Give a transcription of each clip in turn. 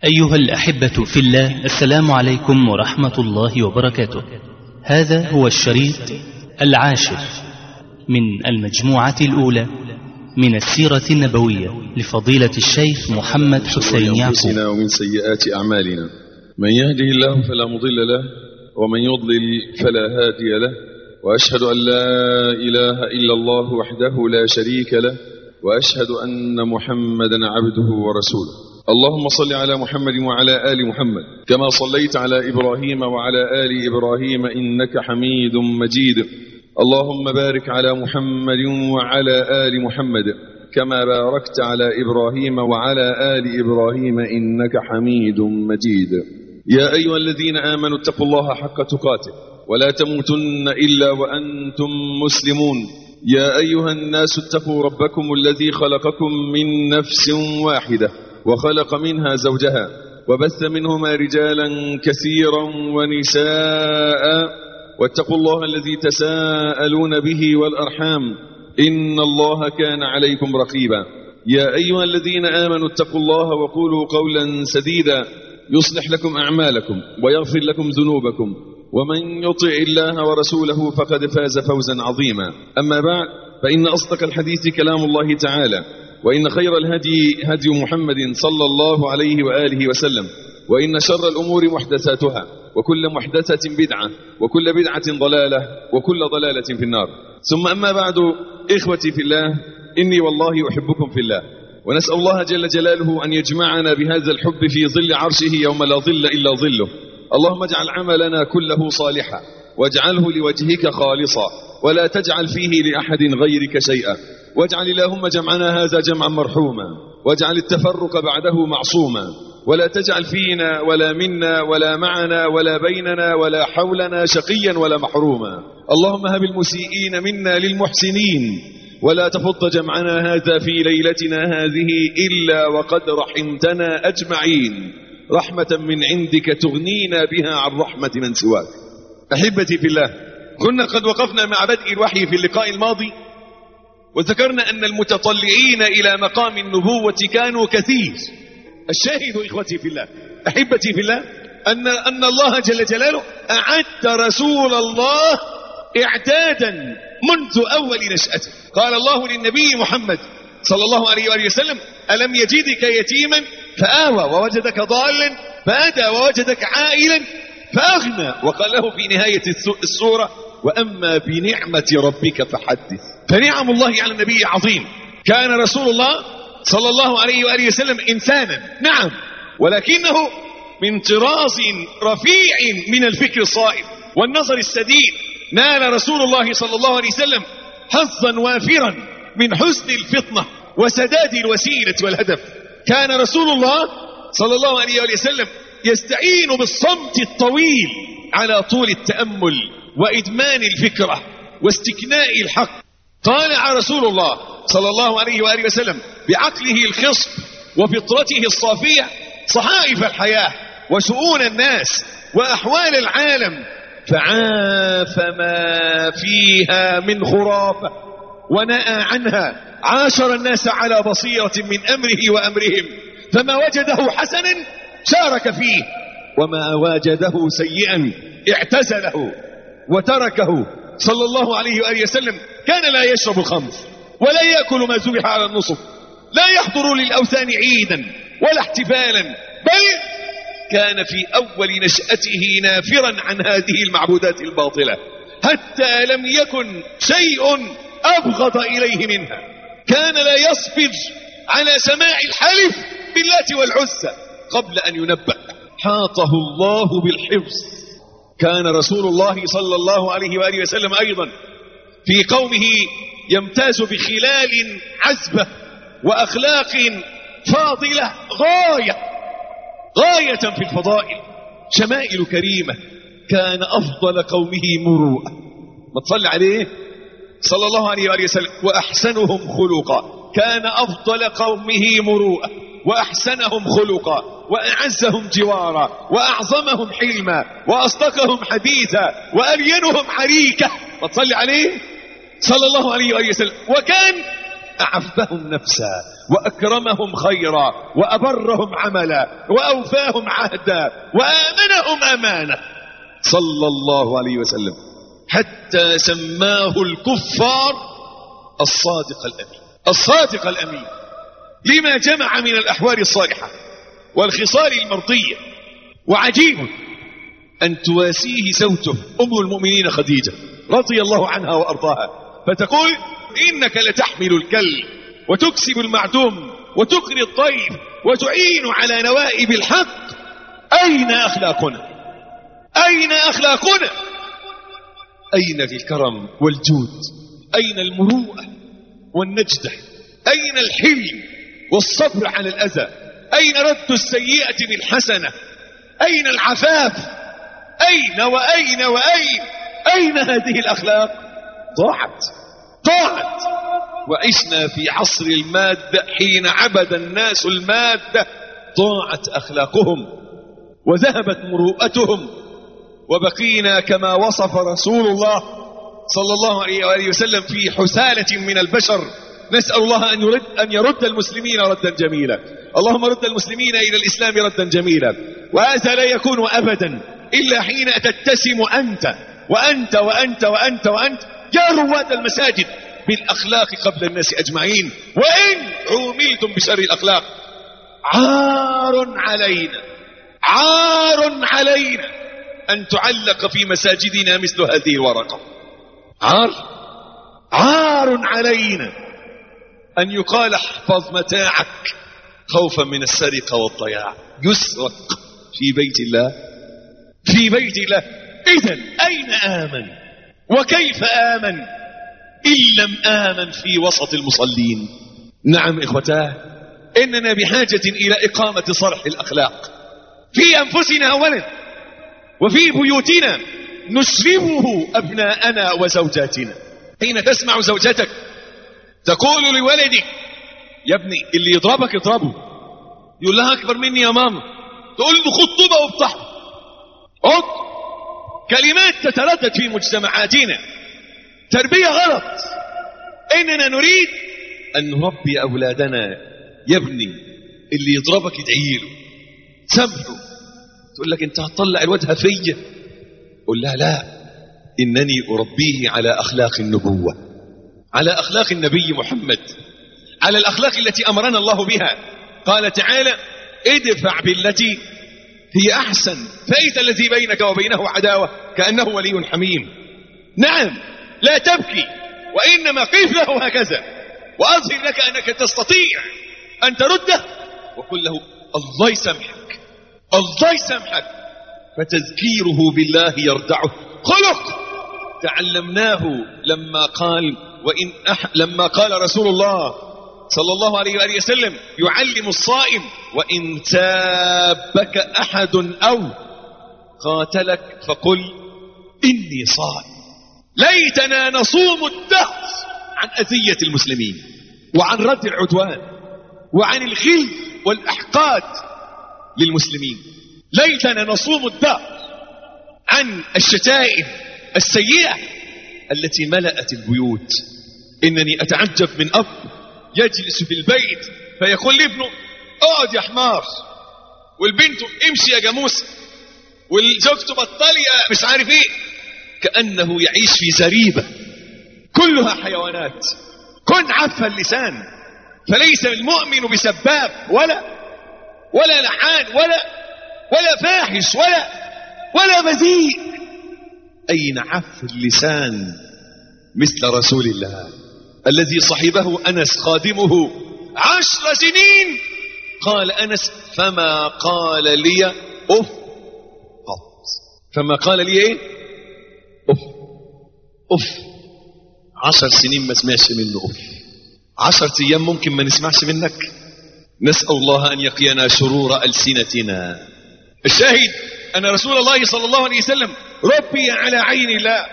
أيها الأحبة في الله السلام عليكم ورحمة الله وبركاته هذا هو الشريط العاشر من المجموعة الأولى من السيرة النبوية لفضيلة الشيخ محمد حسين يعقوب أنفسنا ومن سيئات أعمالنا من يهده الله فلا مضل له ومن يضلل فلا هادي له وأشهد أن لا إله إلا الله وحده لا شريك له وأشهد أن محمدا عبده ورسوله اللهم صل على محمد وعلى آل محمد كما صليت على إبراهيم وعلى آل إبراهيم إنك حميد مجيد اللهم بارك على محمد وعلى آل محمد كما باركت على إبراهيم وعلى آل إبراهيم إنك حميد مجيد يا أيها الذين آمنوا اتقوا الله حق تقاته ولا تموتن إلا وأنتم مسلمون يا أيها الناس اتقوا ربكم الذي خلقكم من نفس واحدة وخلق منها زوجها وبث منهما رجالا كثيرا ونساء واتقوا الله الذي تساءلون به والأرحام إن الله كان عليكم رقيبا يا أيها الذين آمنوا اتقوا الله وقولوا قولا سديدا يصلح لكم أعمالكم ويغفر لكم ذنوبكم ومن يطع الله ورسوله فقد فاز فوزا عظيما أما بعد فإن أصدق الحديث كلام الله تعالى وإن خير الهدي هدي محمد صلى الله عليه وآله وسلم وإن شر الأمور محدثاتها وكل محدثة بدعة وكل بدعة ضلالة وكل ضلالة في النار ثم أما بعد إخوتي في الله إني والله أحبكم في الله ونسأل الله جل جلاله أن يجمعنا بهذا الحب في ظل عرشه يوم لا ظل إلا ظله اللهم اجعل عملنا كله صالحا واجعله لوجهك خالصا ولا تجعل فيه لأحد غيرك شيئا واجعل اللهم جمعنا هذا جمعا مرحوما واجعل التفرق بعده معصوما ولا تجعل فينا ولا منا ولا معنا ولا بيننا ولا حولنا شقيا ولا محروما اللهم هب المسيئين منا للمحسنين ولا تفض جمعنا هذا في ليلتنا هذه إلا وقد رحمتنا أجمعين رحمة من عندك تغنينا بها عن رحمة من سواك أحبتي في الله كنا قد وقفنا مع بدء الوحي في اللقاء الماضي وذكرنا أن المتطلعين إلى مقام النبوة كانوا كثير الشاهد إخوتي في الله أحبتي في الله أن, أن الله جل جلاله أعد رسول الله إعدادا منذ أول نشأته قال الله للنبي محمد صلى الله عليه وآله وسلم ألم يجدك يتيما فآوى ووجدك ضالا فأدى ووجدك عائلا فأغنى وقال له في نهاية السورة وأما بنعمة ربك فحدث فنعم الله على النبي عظيم كان رسول الله صلى الله عليه وآله وسلم إنسانا نعم ولكنه من طراز رفيع من الفكر الصائب والنظر السديد نال رسول الله صلى الله عليه وسلم حظا وافرا من حسن الفطنة وسداد الوسيلة والهدف كان رسول الله صلى الله عليه وآله وسلم يستعين بالصمت الطويل على طول التأمل وإدمان الفكرة واستكناء الحق طالع رسول الله صلى الله عليه وآله وسلم بعقله الخصب وفطرته الصافية صحائف الحياة وشؤون الناس وأحوال العالم فعاف ما فيها من خرافة ونأى عنها عاشر الناس على بصيرة من أمره وأمرهم فما وجده حسنا شارك فيه وما وجده سيئا اعتزله وتركه صلى الله عليه وآله وسلم كان لا يشرب الخمر ولا يأكل ما ذبح على النصب لا يحضر للأوثان عيدا ولا احتفالا بل كان في أول نشأته نافرا عن هذه المعبودات الباطلة حتى لم يكن شيء أبغض إليه منها كان لا يصبر على سماع الحلف باللات والعزى قبل أن ينبأ حاطه الله بالحفظ كان رسول الله صلى الله عليه وآله وسلم أيضا في قومه يمتاز بخلال عزبة وأخلاق فاضلة غاية غاية في الفضائل شمائل كريمة كان أفضل قومه مروءة ما تصلي عليه صلى الله عليه وآله وسلم وأحسنهم خلقا كان أفضل قومه مروءة وأحسنهم خلقا وأعزهم جوارا وأعظمهم حلما وأصدقهم حديثا وألينهم حريكة وتصلي عليه صلى الله عليه وآله وسلم وكان أعفهم نفسا وأكرمهم خيرا وأبرهم عملا وأوفاهم عهدا وآمنهم أمانة صلى الله عليه وسلم حتى سماه الكفار الصادق الأمين الصادق الأمين لما جمع من الأحوال الصالحة والخصال المرضية وعجيب أن تواسيه زوجته أم المؤمنين خديجة رضي الله عنها وأرضاها فتقول إنك لتحمل الكل وتكسب المعدوم وتقري الضيف وتعين على نوائب الحق أين أخلاقنا أين أخلاقنا أين الكرم والجود أين المروءة والنجدة أين الحلم والصبر على الأذى أين رد السيئة بالحسنة أين العفاف أين وأين وأين أين هذه الأخلاق ضاعت ضاعت وعشنا في عصر المادة حين عبد الناس المادة ضاعت أخلاقهم وذهبت مروءتهم وبقينا كما وصف رسول الله صلى الله عليه وآله وسلم في حسالة من البشر نسأل الله أن يرد, أن يرد المسلمين ردا جميلا اللهم رد المسلمين إلى الإسلام ردا جميلا وهذا لا يكون أبدا إلا حين تتسم أنت وأنت وأنت وأنت وأنت يا رواد المساجد بالأخلاق قبل الناس أجمعين وإن عوملتم بشر الأخلاق عار علينا عار علينا أن تعلق في مساجدنا مثل هذه الورقة عار عار علينا أن يقال احفظ متاعك خوفا من السرقة والضياع يسرق في بيت الله في بيت الله إذا أين آمن وكيف آمن إن لم آمن في وسط المصلين نعم إخوتاه إننا بحاجة إلى إقامة صرح الأخلاق في أنفسنا أولا وفي بيوتنا نشربه أبناءنا وزوجاتنا حين تسمع زوجتك تقول لولدك يا ابني اللي يضربك اضربه يقول لها أكبر مني يا ماما تقول له خد طوبة وافتحه عد كلمات تتردد في مجتمعاتنا تربية غلط إننا نريد أن نربي أولادنا يا ابني اللي يضربك ادعي له سامحه تقول لك انت هتطلع الواد هفية قول لها لا إنني أربيه على أخلاق النبوة على أخلاق النبي محمد على الأخلاق التي أمرنا الله بها قال تعالى ادفع بالتي هي أحسن فإذا الذي بينك وبينه عداوة كأنه ولي حميم نعم لا تبكي وإنما قف له هكذا وأظهر لك أنك تستطيع أن ترده وقل له الله يسامحك الله يسامحك فتذكيره بالله يردعه خلق تعلمناه لما قال وإن أح... لما قال رسول الله صلى الله عليه وآله وسلم يعلم الصائم وإن تابك أحد أو قاتلك فقل إني صائم ليتنا نصوم الدهر عن أذية المسلمين وعن رد العدوان وعن الغل والأحقاد للمسلمين ليتنا نصوم الدهر عن الشتائم السيئة التي ملأت البيوت إنني أتعجب من أب يجلس في البيت فيقول لابنه اقعد يا حمار والبنت امشي يا جاموس والزوجته بطل يا مش عارف ايه كأنه يعيش في زريبة كلها حيوانات كن عف اللسان فليس المؤمن بسباب ولا ولا لعان ولا ولا فاحش ولا ولا بذيء أين عف اللسان مثل رسول الله الذي صحبه أنس خادمه عشر سنين قال أنس فما قال لي أف قط فما قال لي إيه أف أف عشر سنين ما سمعش منه أف عشر أيام ممكن ما نسمعش منك نسأل الله أن يقينا شرور ألسنتنا الشاهد أن رسول الله صلى الله عليه وسلم ربي على عين الله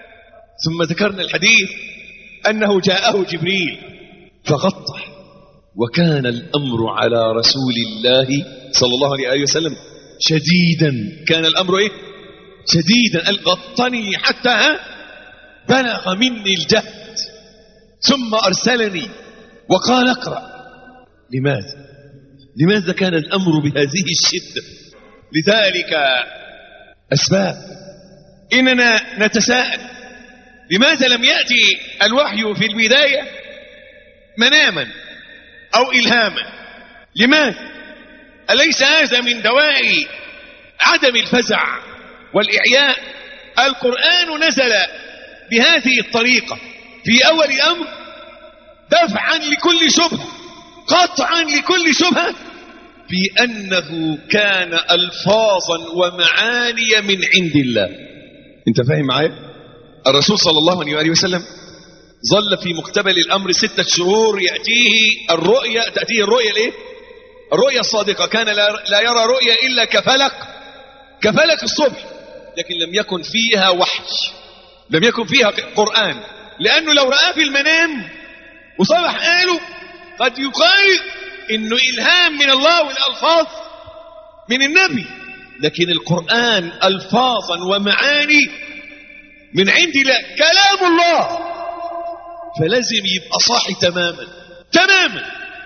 ثم ذكرنا الحديث أنه جاءه جبريل فغطه وكان الأمر على رسول الله صلى الله عليه وسلم شديدا كان الأمر إيه شديدا قال غطني حتى ها بلغ مني الجهد ثم أرسلني وقال اقرأ لماذا لماذا كان الأمر بهذه الشدة لذلك أسباب إننا نتساءل لماذا لم يأتي الوحي في البداية مناما أو إلهاما لماذا أليس هذا من دواء عدم الفزع والإعياء القرآن نزل بهذه الطريقة في أول الأمر دفعا لكل شبهة قطعا لكل شبهة في أنه كان ألفاظا ومعاني من عند الله انت فاهم معايا الرسول صلى الله عليه وآله وسلم ظل في مقتبل الأمر ستة شهور يأتيه الرؤيا تأتيه الرؤيا ليه الرؤيا الصادقة كان لا يرى رؤيا إلا كفلق كفلق الصبح لكن لم يكن فيها وحي لم يكن فيها قرآن لأنه لو رآه في المنام وصبح قاله قد يقال إنه إلهام من الله والألفاظ من النبي لكن القرآن ألفاظا ومعاني من عند الله كلام الله فلازم يبقى صاحي تماما تماما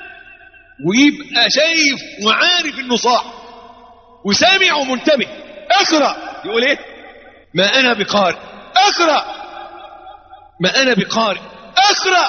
ويبقى شايف وعارف انه صاحي وسامع ومنتبه اقرا يقول ايه ما انا بقارئ اقرا ما انا بقارئ اقرا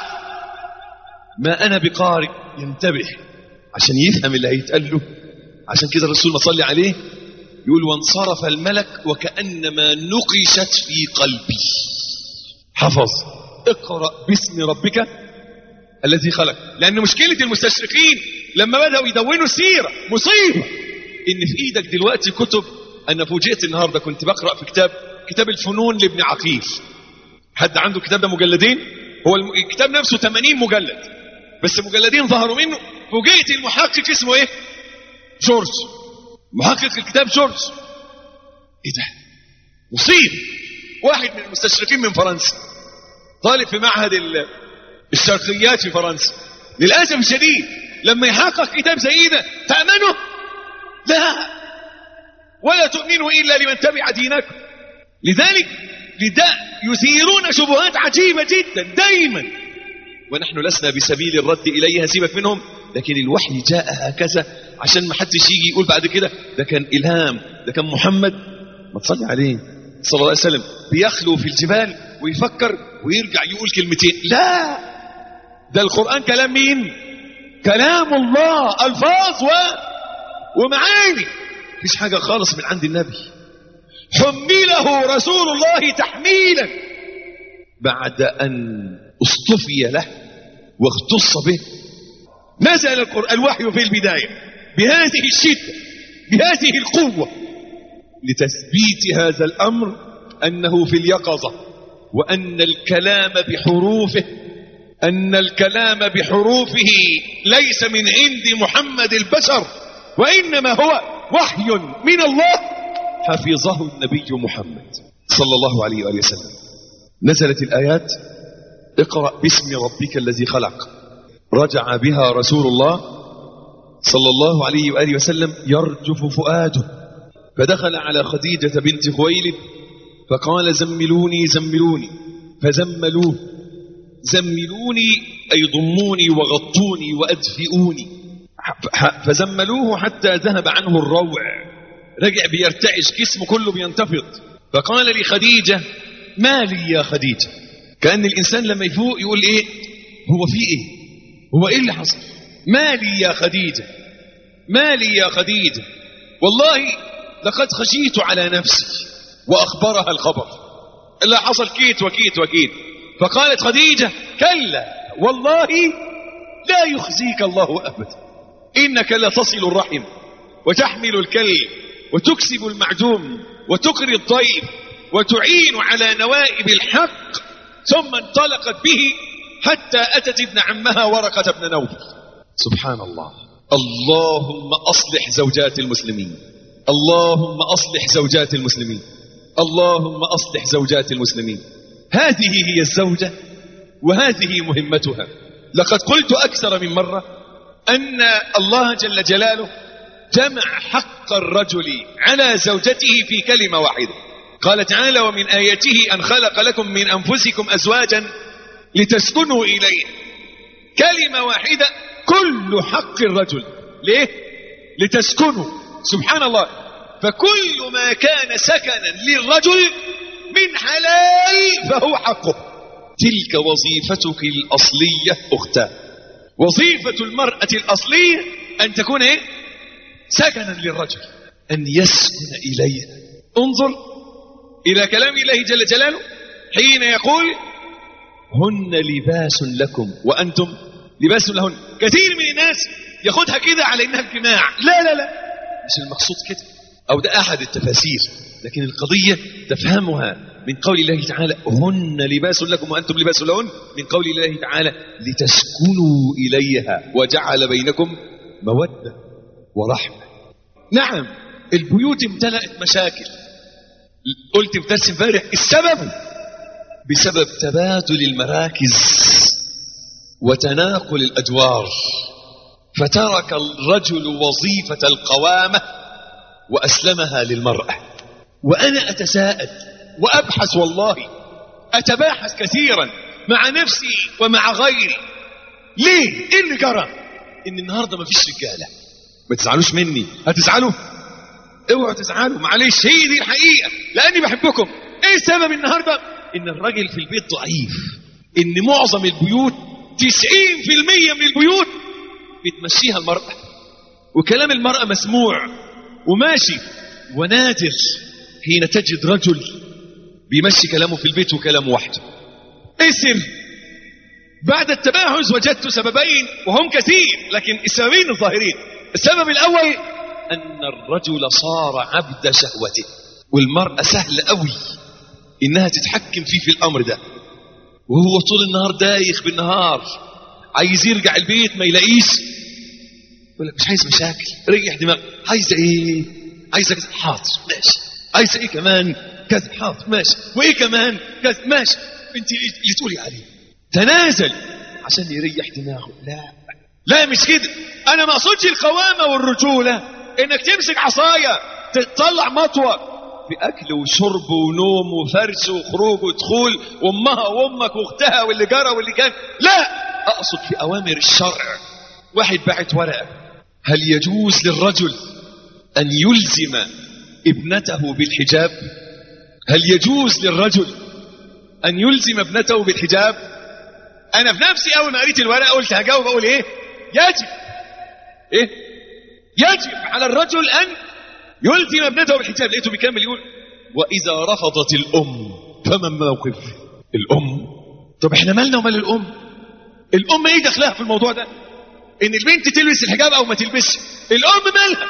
ما انا بقارئ ينتبه عشان يفهم اللي هيتقال له عشان كده الرسول ما صلي عليه يقول وانصرف الملك وكأنما نقشت في قلبي حفظ اقرأ باسم ربك الذي خلق لأن مشكلة المستشرقين لما بدأوا يدونوا السيرة مصيبة إن في إيدك دلوقتي كتب أنا فوجئت النهاردة كنت بقرأ في كتاب كتاب الفنون لابن عقيل حد عنده الكتاب ده مجلدين هو الكتاب نفسه 80 مجلد بس مجلدين ظهروا منه فوجئت المحقق اسمه ايه جورج محقق الكتاب جورج ايه ده مصيب واحد من المستشرقين من فرنسا طالب في معهد الشرقيات في فرنسا للاسف الشديد لما يحقق كتاب زي ده تامنه لا ولا تؤمنوا الا لمن تبع دينكم لذلك لذا يثيرون شبهات عجيبه جدا دايما ونحن لسنا بسبيل الرد اليها سيبك منهم لكن الوحي جاء هكذا عشان ما حدش يجي يقول بعد كده ده كان إلهام ده كان محمد ما تصلي عليه صلى الله عليه وسلم بيخلو في الجبال ويفكر ويرجع يقول كلمتين لا ده القرآن كلام مين كلام الله ألفاظ و... ومعاني مفيش حاجة خالص من عند النبي حمله رسول الله تحميلا بعد أن اصطفي له واختص به نزل الوحي في البداية بهذه الشدة بهذه القوة لتثبيت هذا الأمر أنه في اليقظة وأن الكلام بحروفه أن الكلام بحروفه ليس من عند محمد البشر وإنما هو وحي من الله حفظه النبي محمد صلى الله عليه وآله وسلم نزلت الآيات اقرأ باسم ربك الذي خلق رجع بها رسول الله صلى الله عليه وآله وسلم يرجف فؤاده فدخل على خديجة بنت خويلد فقال زملوني زملوني فزملوه زملوني أي ضموني وغطوني وأدفئوني فزملوه حتى ذهب عنه الروع رجع بيرتعش جسمه كله بينتفض فقال لخديجة ما لي يا خديجة كأن الإنسان لما يفوق يقول إيه هو في إيه هو إيه اللي حصل ما لي يا خديجة ما لي يا خديجة والله لقد خشيت على نفسي وأخبرها الخبر اللي حصل كيت وكيت وكيت فقالت خديجة كلا والله لا يخزيك الله أبدا إنك لتصل الرحم وتحمل الكلب وتكسب المعدوم وتقري الضيف وتعين على نوائب الحق ثم انطلقت به حتى أتت ابن عمها ورقة بن نوفل سبحان الله اللهم أصلح زوجات المسلمين اللهم أصلح زوجات المسلمين اللهم أصلح زوجات المسلمين هذه هي الزوجة وهذه مهمتها لقد قلت أكثر من مرة أن الله جل جلاله جمع حق الرجل على زوجته في كلمة واحدة قال تعالى ومن آياته أن خلق لكم من أنفسكم أزواجا لتسكنوا إليه كلمة واحدة كل حق الرجل ليه لتسكنوا سبحان الله فكل ما كان سكنا للرجل من حلال فهو حقه تلك وظيفتك الأصلية أختاه وظيفة المرأة الأصلية أن تكون إيه؟ سكنا للرجل أن يسكن إليها انظر إلى كلام الله جل جلاله حين يقول هن لباس لكم وأنتم لباس لهن كثير من الناس ياخدها كده على إنها الجماع لا لا لا مش المقصود كده أو ده أحد التفاسير لكن القضية تفهمها من قول الله تعالى هن لباس لكم وأنتم لباس لهن من قول الله تعالى لتسكنوا إليها وجعل بينكم مودة ورحمة نعم البيوت امتلأت مشاكل قلت في درس امبارح السبب بسبب تبادل المراكز وتناقل الأدوار فترك الرجل وظيفة القوامة وأسلمها للمرأة وأنا أتساءل وأبحث والله أتباحث كثيرا مع نفسي ومع غيري ليه؟ إيه اللي جرى؟ إن النهاردة مفيش رجالة ما تزعلوش مني هتزعلوا؟ اوعوا تزعلوا معلش هي دي الحقيقة لأني بحبكم إيه السبب النهاردة؟ إن الراجل في البيت ضعيف إن معظم البيوت 90% من البيوت بتمشيها المرأة وكلام المرأة مسموع وماشي ونادر حين تجد رجل بيمشي كلامه في البيت وكلامه وحده ايه السر بعد التباحث وجدت سببين وهم كثير لكن السببين الظاهرين السبب الاول ان الرجل صار عبد شهوته والمرأة سهل قوي انها تتحكم فيه في الامر ده وهو طول النهار دايخ بالنهار عايز يرجع البيت ما يلاقيش يقول لك مش عايز مشاكل ريح دماغ عايزه ايه عايزه كذا حاضر ماشي عايزه ايه كمان كذا حاضر ماشي وايه كمان كذا ماشي انت اللي تقولي عليه تنازل عشان يريح دماغه لا لا مش كده انا ما اقصدش القوامه والرجوله انك تمسك عصايه تطلع مطوه بأكل وشرب ونوم وفرش وخروج ودخول وأمها وأمك وأختها واللي جرى واللي كان لا أقصد في أوامر الشرع واحد بعت ورقة هل يجوز للرجل أن يلزم ابنته بالحجاب هل يجوز للرجل أن يلزم ابنته بالحجاب أنا في نفسي أول ما قريت الورقة قلت هجاوب أقول إيه يجب إيه يجب على الرجل أن يلزم ابنته بالحجاب لقيته بيكمل يقول وإذا رفضت الأم فما موقف الأم طب احنا مالنا ومال الأم الأم ايه دخلها في الموضوع ده ان البنت تلبس الحجاب او ما تلبسش الأم مالها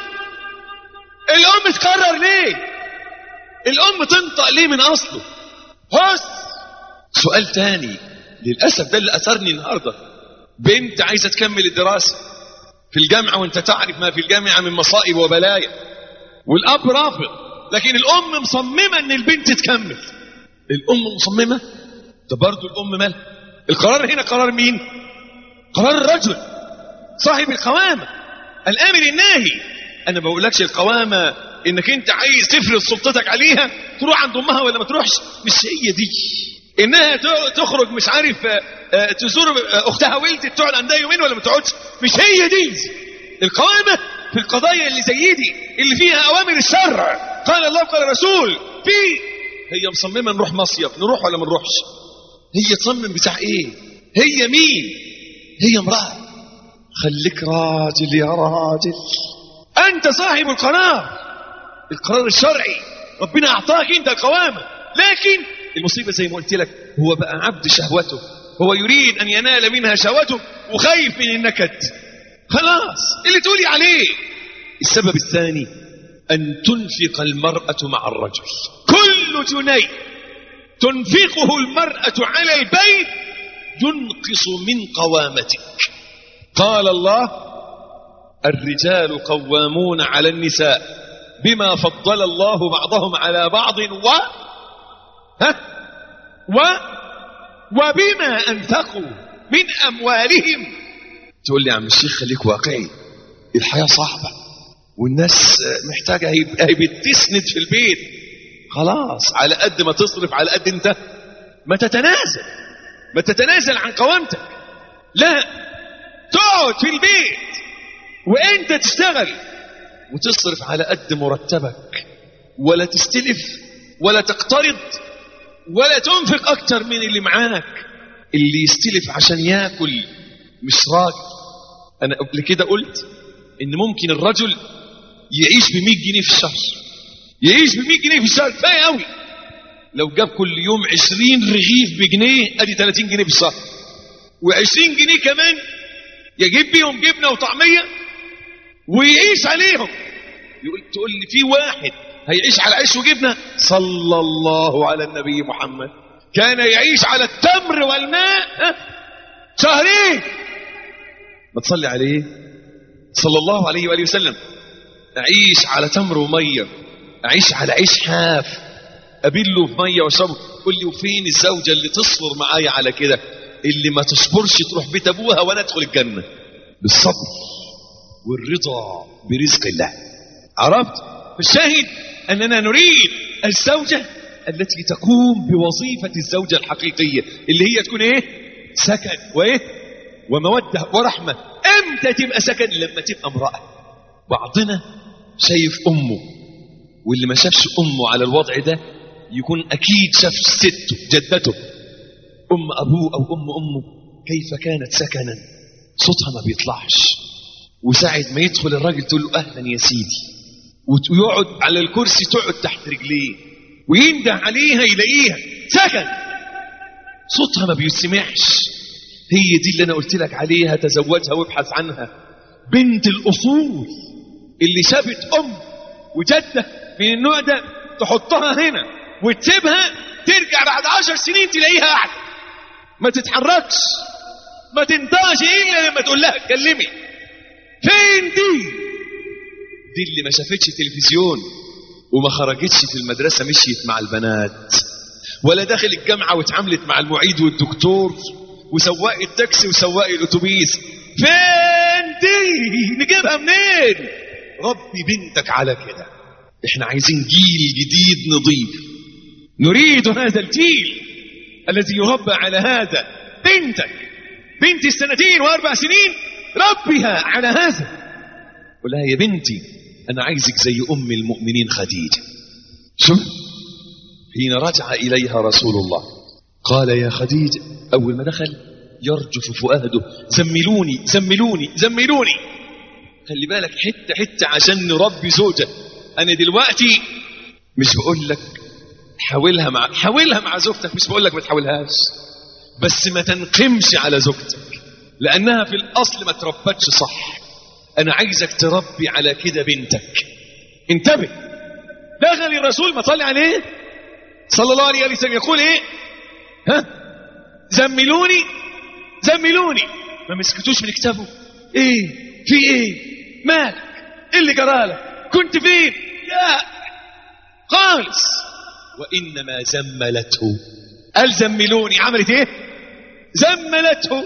الأم تقرر ليه الأم تنطق ليه من أصله بص سؤال تاني للأسف ده اللي أثرني النهاردة بنت عايزة تكمل الدراسة في الجامعة وانت تعرف ما في الجامعة من مصائب وبلايا والاب رافض لكن الام مصممه ان البنت تكمل الام مصممه ده برضه الام مالها القرار هنا قرار مين قرار الرجل صاحب القوامه الامر الناهي انا ما بقولكش القوامه انك انت عايز تفرض سلطتك عليها تروح عند امها ولا ما تروحش مش هي دي انها تخرج مش عارف تزور اختها ولدت تقعد عندها يومين ولا ما تقعدش مش هي دي القوامه في القضايا اللي زي دي اللي فيها اوامر الشرع قال الله قال الرسول في هي مصممه نروح مصيف نروح ولا ما نروحش هي تصمم بتاع ايه هي مين هي امراه خليك راجل يا راجل انت صاحب القرار القرار الشرعي ربنا اعطاك انت القوامه لكن المصيبه زي ما قلت لك هو بقى عبد شهوته هو يريد ان ينال منها شهوته وخايف من النكد خلاص اللي تقولي عليه السبب الثاني أن تنفق المرأة مع الرجل كل جنيه تنفقه المرأة على البيت ينقص من قوامتك قال الله الرجال قوامون على النساء بما فضل الله بعضهم على بعض و ها و وبما أنفقوا من أموالهم تقول لي يا عم الشيخ خليك واقعي الحياة صعبة والناس محتاجة هي بتسند في البيت خلاص على قد ما تصرف على قد انت ما تتنازل ما تتنازل عن قوامتك لا تقعد في البيت وانت تشتغل وتصرف على قد مرتبك ولا تستلف ولا تقترض ولا تنفق اكتر من اللي معاك اللي يستلف عشان ياكل مش راجل انا قبل كده قلت ان ممكن الرجل يعيش ب 100 جنيه في الشهر يعيش ب 100 جنيه في الشهر كفايه قوي لو جاب كل يوم 20 رغيف بجنيه ادي 30 جنيه في الشهر و20 جنيه كمان يجيب بيهم جبنه وطعميه ويعيش عليهم يقول تقول لي في واحد هيعيش على عيش وجبنه صلى الله على النبي محمد كان يعيش على التمر والماء ها؟ شهرين ما تصلي عليه صلى الله عليه واله وسلم اعيش على تمر وميه اعيش على عيش حاف ابله في ميه واشربه قول لي وفين الزوجه اللي تصبر معايا على كده اللي ما تصبرش تروح بيت ابوها وانا ادخل الجنه بالصبر والرضا برزق الله عرفت فالشاهد اننا نريد الزوجه التي تقوم بوظيفه الزوجه الحقيقيه اللي هي تكون ايه سكن وايه وموده ورحمه امتى تبقى سكن لما تبقى امراه بعضنا شايف امه واللي ما شافش امه على الوضع ده يكون اكيد شاف سته جدته ام ابوه او ام امه كيف كانت سكنا صوتها ما بيطلعش وساعة ما يدخل الراجل تقول له اهلا يا سيدي ويقعد على الكرسي تقعد تحت رجليه وينده عليها يلاقيها سكن صوتها ما بيسمعش هي دي اللي انا قلت لك عليها تزوجها وابحث عنها بنت الاصول اللي شافت ام وجده من النوع ده تحطها هنا وتسيبها ترجع بعد عشر سنين تلاقيها قاعده ما تتحركش ما تنطقش الا لما تقول لها اتكلمي فين دي دي اللي ما شافتش تلفزيون وما خرجتش في المدرسه مشيت مع البنات ولا داخل الجامعه واتعاملت مع المعيد والدكتور وسواق التاكسي وسواق الاتوبيس فين دي نجيبها منين ربي بنتك على كده احنا عايزين جيل جديد نضيف نريد هذا الجيل الذي يربى على هذا بنتك بنت السنتين واربع سنين ربها على هذا قل لها يا بنتي انا عايزك زي ام المؤمنين خديجه شوف حين رجع اليها رسول الله قال يا خديجه اول ما دخل يرجف فؤاده زملوني زملوني زملوني خلي بالك حته حته عشان نربي زوجه انا دلوقتي مش بقول لك حاولها مع حاولها مع زوجتك مش بقول لك ما تحاولهاش بس ما تنقمش على زوجتك لانها في الاصل ما تربتش صح انا عايزك تربي على كده بنتك انتبه دخل الرسول ما صلي عليه صلى الله عليه وسلم يقول ايه ها زملوني زملوني ما مسكتوش من كتابه ايه في ايه مالك ايه اللي جرالك كنت فين لا خالص وانما زملته قال زملوني عملت ايه زملته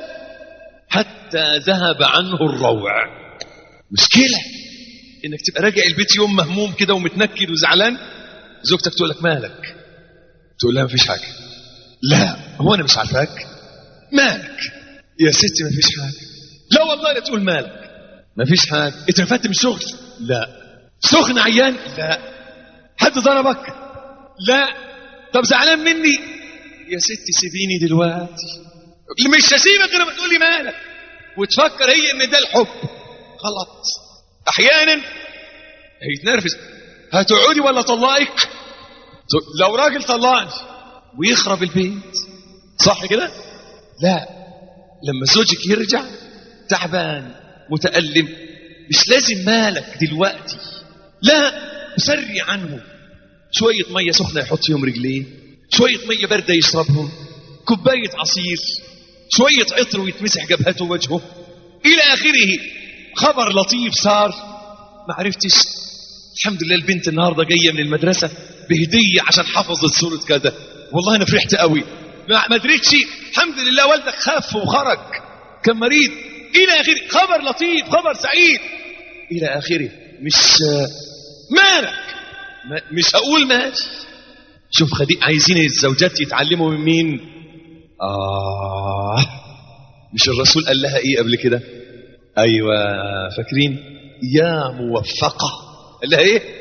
حتى ذهب عنه الروع مشكلة انك تبقى راجع البيت يوم مهموم كده ومتنكد وزعلان زوجتك تقول لك مالك تقول لها مفيش حاجة لا هو انا مش عارفاك مالك يا ستي مفيش حاجة لا والله لا تقول مالك مفيش حاجة اترفدت من الشغل لا سخن عيان لا حد ضربك لا طب زعلان مني يا ستي سيبيني دلوقتي مش هسيبك غير ما تقولي مالك وتفكر هي ان ده الحب غلط احيانا هيتنرفز هتقعدي ولا طلقك لو راجل طلقني ويخرب البيت صح كده لا لما زوجك يرجع تعبان متألم مش لازم مالك دلوقتي لا سري عنه شوية مية سخنة يحط فيهم رجليه شوية مية باردة يشربهم كوباية عصير شوية عطر ويتمسح جبهته ووجهه إلى آخره خبر لطيف صار ما عرفتش الحمد لله البنت النهارده جايه من المدرسه بهديه عشان حفظت سوره كذا والله انا فرحت قوي ما ما ادريتش الحمد لله والدك خف وخرج كان مريض الى اخره خبر لطيف خبر سعيد الى اخره مش مالك ما مش هقول ماشي شوف خدي عايزين الزوجات يتعلموا من مين آه مش الرسول قال لها ايه قبل كده ايوه فاكرين يا موفقه اللي هي ايه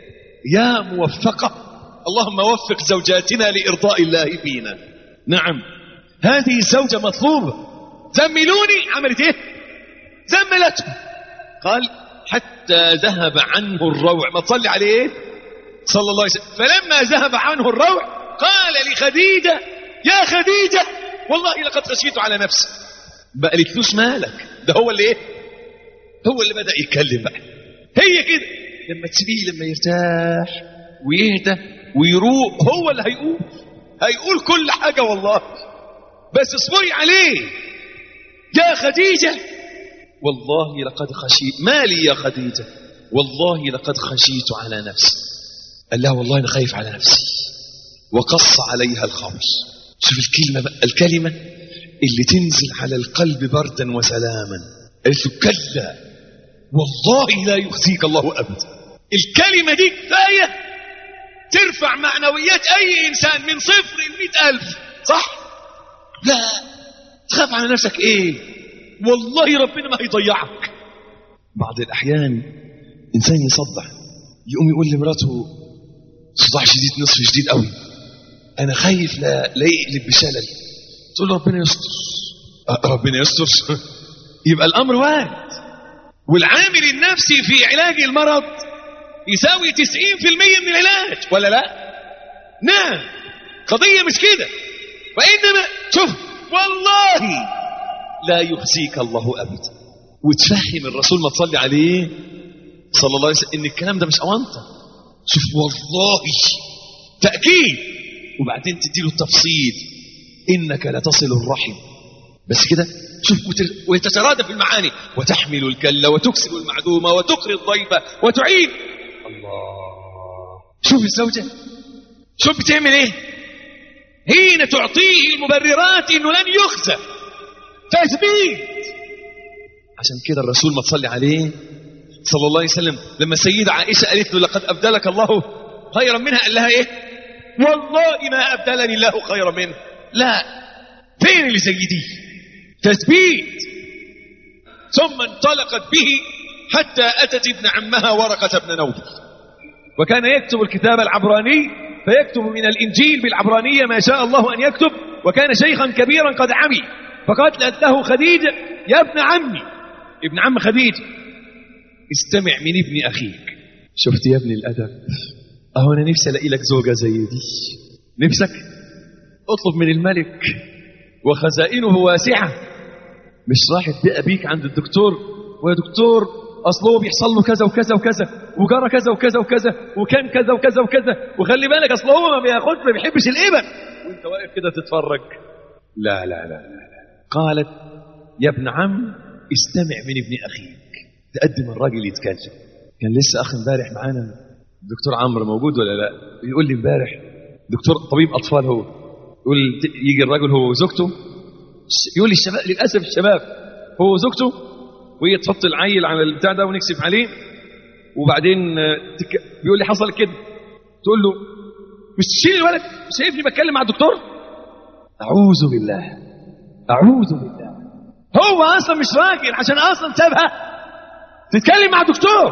يا موفقه اللهم وفق زوجاتنا لارضاء الله فينا نعم هذه الزوجه مطلوبه زملوني عملت ايه زملته قال حتى ذهب عنه الروع ما تصلي عليه صلى الله عليه وسلم فلما ذهب عنه الروع قال لخديجه يا خديجه والله لقد خشيت على نفسي ما قالتلوش مالك ده هو اللي ايه هو اللي بدا يتكلم بقى هي كده لما تسيبيه لما يرتاح ويهدى ويروق هو اللي هيقول هيقول كل حاجه والله بس اصبري عليه يا خديجه والله لقد خشيت ما لي يا خديجه والله لقد خشيت على نفسي قال لها والله انا خايف على نفسي وقص عليها الخمر شوف الكلمه بقى الكلمه اللي تنزل على القلب بردا وسلاما قالت له كلا والله لا يخزيك الله ابدا الكلمه دي كفايه ترفع معنويات اي انسان من صفر ل ألف صح لا تخاف على نفسك ايه والله ربنا ما هيضيعك بعض الاحيان انسان يصدع يقوم يقول لمراته صداع شديد نصف شديد قوي انا خايف لا لا يقلب بشلل تقول له ربنا يستر أه ربنا يستر يبقى الامر وارد والعامل النفسي في علاج المرض يساوي 90% من العلاج ولا لا نعم قضية مش كده وإنما شوف والله لا يخزيك الله أبدا وتفهم الرسول ما تصلي عليه صلى الله عليه وسلم إن الكلام ده مش أونطة شوف والله تأكيد وبعدين تديله التفصيل إنك لتصل الرحم بس كده شوف وتترادف المعاني وتحمل الكلة وتكسب المعدومة وتقري الضيفة وتعين الله شوف الزوجة شوف بتعمل ايه حين تعطيه المبررات انه لن يخزى تثبيت عشان كده الرسول ما تصلي عليه صلى الله عليه وسلم لما السيدة عائشة قالت له لقد أبدلك الله خيرا منها قال لها ايه والله ما أبدلني الله خيرا منه لا فين اللي زي دي تثبيت ثم انطلقت به حتى أتت ابن عمها ورقة بن نوفل وكان يكتب الكتاب العبراني فيكتب من الإنجيل بالعبرانية ما شاء الله أن يكتب وكان شيخا كبيرا قد عمي فقالت له خديجة يا ابن عمي ابن عم خديجة استمع من ابن أخيك شفت يا ابن الأدب أهو أنا نفسي ألاقي لك زوجة زي دي نفسك اطلب من الملك وخزائنه واسعة مش راح تبقى بيك عند الدكتور ويا دكتور اصل هو بيحصل له كذا وكذا وكذا وجرى كذا وكذا وكذا وكان كذا وكذا وكذا وخلي بالك اصل هو ما بياخدش ما بيحبش الابن وانت واقف كده تتفرج لا لا لا لا, لا. قالت يا ابن عم استمع من ابن اخيك تقدم الراجل يتكلم كان لسه اخ امبارح معانا الدكتور عمرو موجود ولا لا بيقول لي امبارح دكتور طبيب اطفال هو يقول يجي الراجل هو وزوجته يقول لي الشباب للاسف الشباب هو وزوجته وهي تحط العيل على البتاع ده ونكسف عليه وبعدين تك... بيقول لي حصل كده تقول له مش تشيل الولد شايفني بتكلم مع الدكتور اعوذ بالله اعوذ بالله هو اصلا مش راجل عشان اصلا سابها تتكلم مع دكتور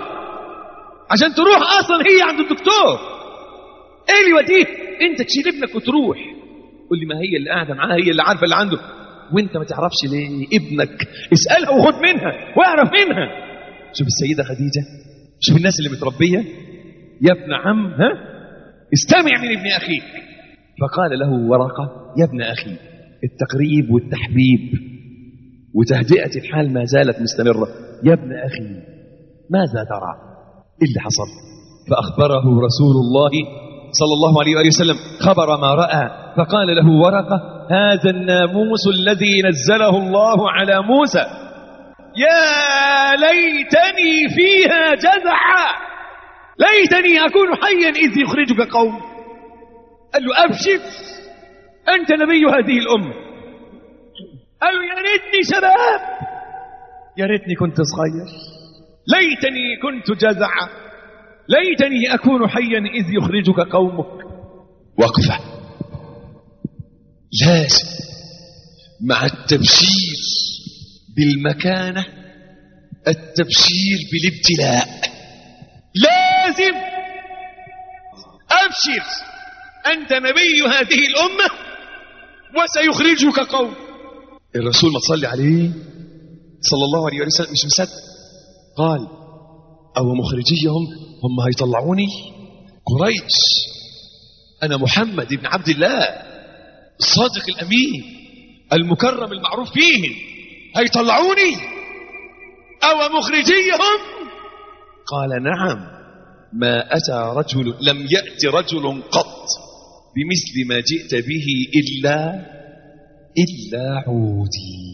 عشان تروح اصلا هي عند الدكتور ايه اللي يوديه انت تشيل ابنك وتروح قول لي ما هي اللي قاعده معاها هي اللي عارفه اللي عنده وانت ما تعرفش ليه ابنك اسالها وخد منها واعرف منها شوف السيده خديجه شوف الناس اللي متربيه يا ابن عم ها استمع من ابن اخيك فقال له ورقه يا ابن اخي التقريب والتحبيب وتهدئه الحال ما زالت مستمره يا ابن اخي ماذا ترى ايه اللي حصل فاخبره رسول الله صلى الله عليه وآله وسلم خبر ما رأى فقال له ورقة هذا الناموس الذي نزله الله على موسى يا ليتني فيها جزعا ليتني أكون حيا إذ يخرجك قوم قال له أبشر أنت نبي هذه الأمة قال له يا ريتني شباب يا ريتني كنت صغير ليتني كنت جزعا ليتني أكون حيا إذ يخرجك قومك وقفة لازم مع التبشير بالمكانة التبشير بالابتلاء لازم أبشر أنت نبي هذه الأمة وسيخرجك قوم الرسول ما تصلي عليه صلى الله عليه وسلم مش مصدق قال أو مخرجيهم هم هيطلعوني قريش أنا محمد بن عبد الله الصادق الأمين المكرم المعروف فيهم هيطلعوني أو مخرجيهم قال نعم ما أتى رجل لم يأت رجل قط بمثل ما جئت به إلا إلا عودي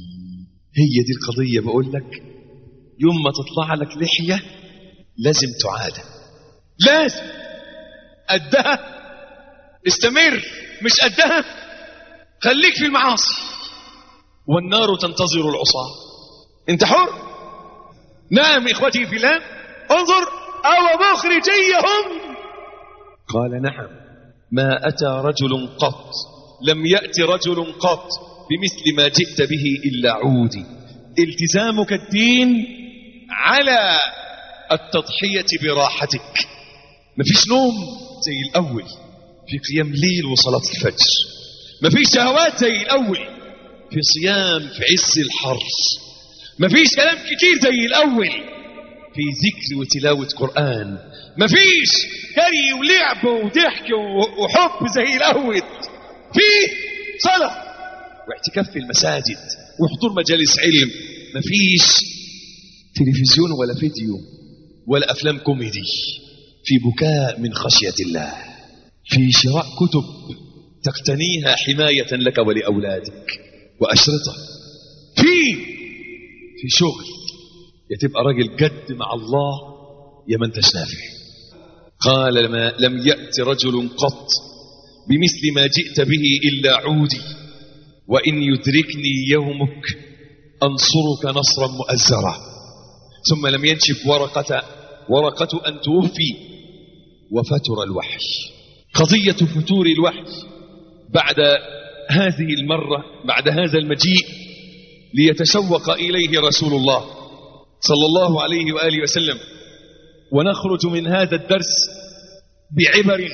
هي دي القضية بقول لك يوم ما تطلع لك لحية لازم تعاد لازم قدها استمر مش قدها خليك في المعاصي والنار تنتظر العصاة انت حر نعم اخوتي في الله انظر او مخرجيهم قال نعم ما اتى رجل قط لم يات رجل قط بمثل ما جئت به الا عودي التزامك الدين على التضحيه براحتك مفيش نوم زي الاول في قيام ليل وصلاه الفجر مفيش شهوات زي الاول في صيام في عز الحر مفيش كلام كتير زي الاول في ذكر وتلاوه قران مفيش جري ولعب وضحك وحب زي الاول في صلاه واعتكاف في المساجد وحضور مجالس علم مفيش تلفزيون ولا فيديو ولا افلام كوميدي في بكاء من خشيه الله في شراء كتب تقتنيها حمايه لك ولاولادك واشرطه في في شغل يا تبقى راجل جد مع الله يا ما انتش نافع قال لما لم يأت رجل قط بمثل ما جئت به إلا عودي وإن يدركني يومك أنصرك نصرا مؤزرا ثم لم ينشف ورقة ورقة أن توفي وفتر الوحي قضية فتور الوحي بعد هذه المرة بعد هذا المجيء ليتشوق إليه رسول الله صلى الله عليه وآله وسلم ونخرج من هذا الدرس بعبر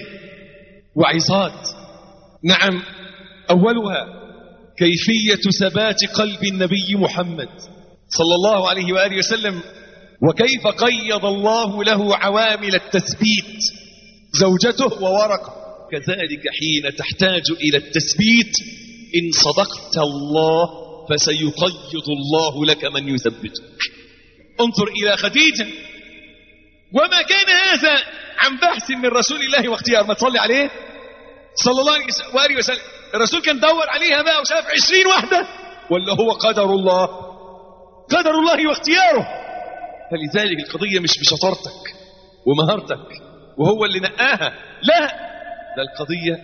وعظات نعم أولها كيفية ثبات قلب النبي محمد صلى الله عليه وآله وسلم وكيف قيض الله له عوامل التثبيت زوجته وورقة كذلك حين تحتاج إلى التثبيت إن صدقت الله فسيقيض الله لك من يثبتك انظر إلى خديجة وما كان هذا عن بحث من رسول الله واختيار ما تصلي عليه صلى الله عليه وسلم الرسول كان دور عليها بقى وشاف عشرين واحدة ولا هو قدر الله قدر الله واختياره فلذلك القضية مش بشطارتك ومهارتك وهو اللي نقاها لا ده القضية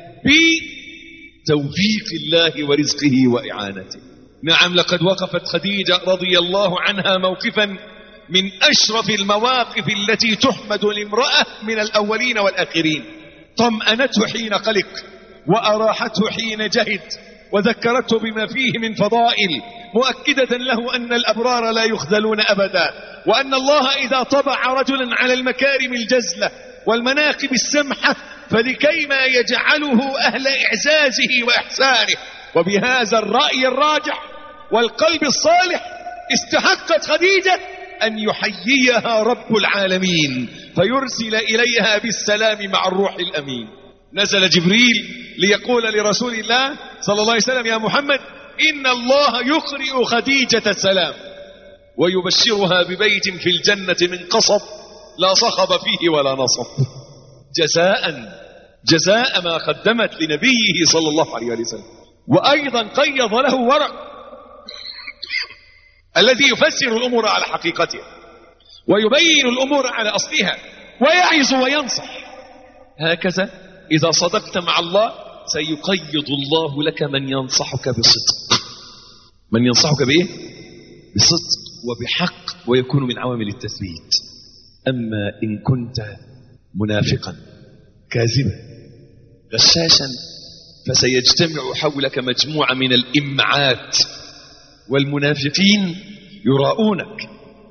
بتوفيق الله ورزقه وإعانته نعم لقد وقفت خديجة رضي الله عنها موقفا من أشرف المواقف التي تحمد لامرأة من الأولين والآخرين طمأنته حين قلق وأراحته حين جهد وذكرته بما فيه من فضائل مؤكدة له أن الأبرار لا يخذلون أبدا وأن الله إذا طبع رجلا على المكارم الجزلة والمناقب السمحة فلكيما يجعله أهل إعزازه وإحسانه وبهذا الرأي الراجح والقلب الصالح استحقت خديجة أن يحييها رب العالمين فيرسل إليها بالسلام مع الروح الأمين نزل جبريل ليقول لرسول الله صلى الله عليه وسلم يا محمد إن الله يقرئ خديجة السلام ويبشرها ببيت في الجنة من قصب لا صخب فيه ولا نصب جزاء جزاء ما قدمت لنبيه صلى الله عليه وسلم وأيضا قيض له ورق الذي يفسر الأمور على حقيقتها ويبين الأمور على أصلها ويعظ وينصح هكذا إذا صدقت مع الله سيقيض الله لك من ينصحك بصدق من ينصحك بإيه؟ بصدق وبحق ويكون من عوامل التثبيت أما إن كنت منافقا كاذبا غشاشا فسيجتمع حولك مجموعة من الإمعات والمنافقين يراؤونك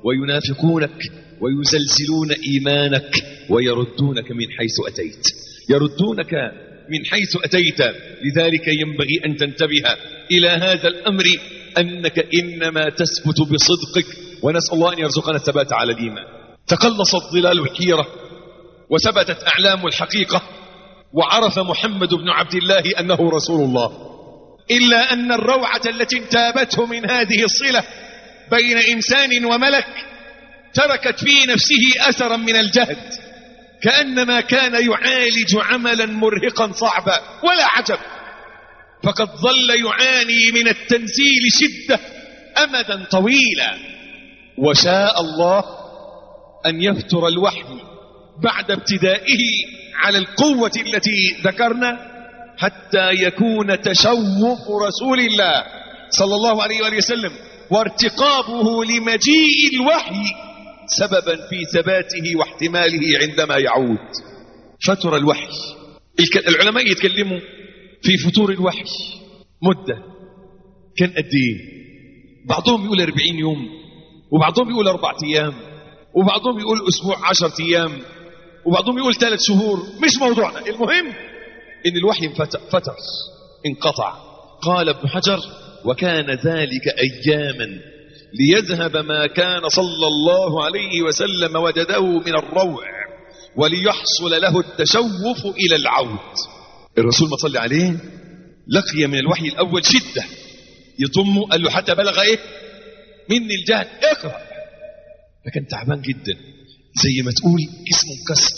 وينافقونك ويزلزلون إيمانك ويردونك من حيث أتيت يردونك من حيث أتيت لذلك ينبغي أن تنتبه إلى هذا الأمر أنك إنما تثبت بصدقك ونسأل الله أن يرزقنا الثبات على الإيمان تقلصت ظلال الحيرة وثبتت أعلام الحقيقة وعرف محمد بن عبد الله أنه رسول الله إلا أن الروعة التي انتابته من هذه الصلة بين إنسان وملك تركت في نفسه أثرا من الجهد كأنما كان يعالج عملا مرهقا صعبا ولا عجب فقد ظل يعاني من التنزيل شدة أمدا طويلا وشاء الله أن يفتر الوحي بعد ابتدائه على القوة التي ذكرنا حتى يكون تشوف رسول الله صلى الله عليه وآله وسلم وارتقابه لمجيء الوحي سببا في ثباته واحتماله عندما يعود فتر الوحي العلماء يتكلموا في فتور الوحي مدة كان قد ايه بعضهم يقول 40 يوم وبعضهم يقول أربعة أيام وبعضهم يقول أسبوع عشرة أيام وبعضهم يقول ثلاث شهور مش موضوعنا المهم إن الوحي فتر انقطع قال ابن حجر وكان ذلك أياما ليذهب ما كان صلى الله عليه وسلم وجده من الروع وليحصل له التشوف إلى العود الرسول ما صلى عليه لقي من الوحي الأول شدة يضمه قال له حتى بلغ إيه مني الجهد اقرأ فكان تعبان جدا زي ما تقول جسمه مكسر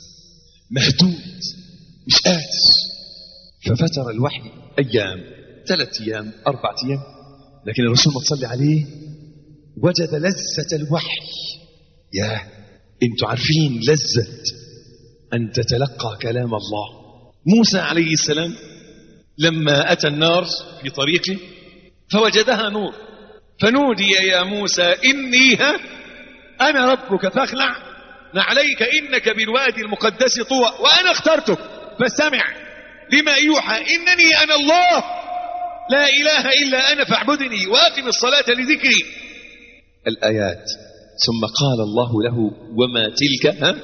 مهدود مش قادر ففتر الوحي أيام ثلاث أيام أربعة أيام لكن الرسول ما تصلي عليه وجد لذة الوحي يا انتوا عارفين لذة أن تتلقى كلام الله موسى عليه السلام لما أتى النار في طريقه فوجدها نور فنودي يا موسى إني ها أنا ربك فاخلع نعليك إنك بالوادي المقدس طوى وأنا اخترتك فاستمع لما يوحى إنني أنا الله لا إله إلا أنا فاعبدني وأقم الصلاة لذكري الآيات ثم قال الله له وما تلك ها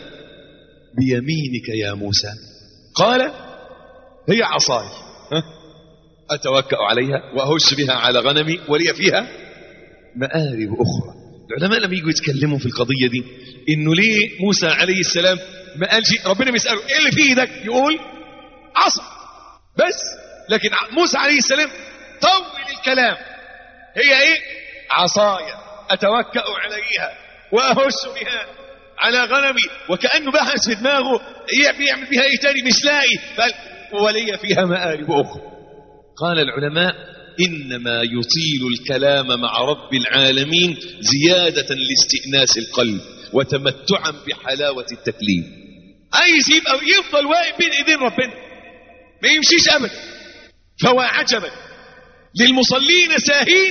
بيمينك يا موسى قال هي عصاي ها أتوكأ عليها وأهش بها على غنمي ولي فيها مآرب أخرى العلماء لما يجوا يتكلموا في القضية دي إنه ليه موسى عليه السلام ما قالش ربنا بيسأله إيه اللي في إيدك يقول عصا بس لكن موسى عليه السلام طول الكلام هي إيه عصايا أتوكأ عليها وأهش بها على غنمي وكأنه بحث في دماغه يعمل بها إيه تاني مش لاقي بل ولي فيها مآرب أخرى قال العلماء إنما يطيل الكلام مع رب العالمين زيادة لاستئناس القلب وتمتعا بحلاوة التكليم عايز يبقى يفضل واقف بين ايدين ربنا ما يمشيش ابدا فهو عجبا للمصلين ساهين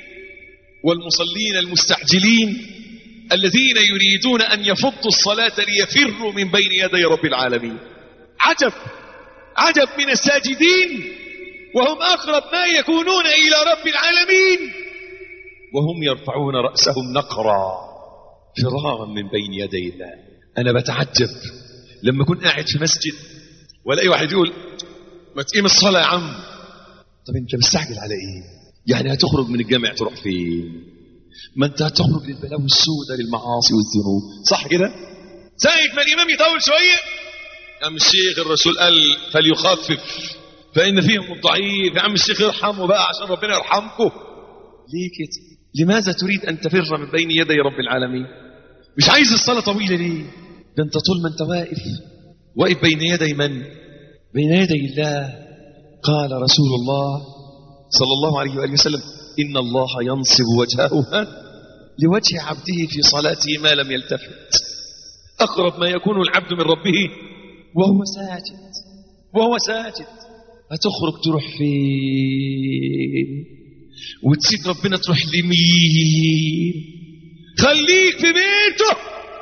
والمصلين المستعجلين الذين يريدون أن يفضوا الصلاة ليفروا من بين يدي رب العالمين عجب عجب من الساجدين وهم أقرب ما يكونون إلى رب العالمين وهم يرفعون رأسهم نقرا فرارا من بين يدي الله أنا بتعجب لما أكون قاعد في مسجد ولاقي واحد يقول ما تقيم الصلاة يا عم طب أنت مستعجل على إيه يعني هتخرج من الجامع تروح فين ما أنت هتخرج للبلاوي السوداء للمعاصي والذنوب صح كده ساعة ما الإمام يطول شوية يا عم الشيخ الرسول قال فليخفف فإن فيهم الضعيف يا عم الشيخ ارحمه بقى عشان ربنا يرحمكم ليه كده لماذا تريد أن تفر من بين يدي رب العالمين مش عايز الصلاة طويلة ليه ده أنت طول ما أنت واقف واقف بين يدي من بين يدي الله قال رسول الله صلى الله عليه وآله وسلم إن الله ينصب وجهه لوجه عبده في صلاته ما لم يلتفت أقرب ما يكون العبد من ربه وهو ساجد وهو ساجد هتخرج تروح فين وتسيب ربنا تروح لمين خليك في بيته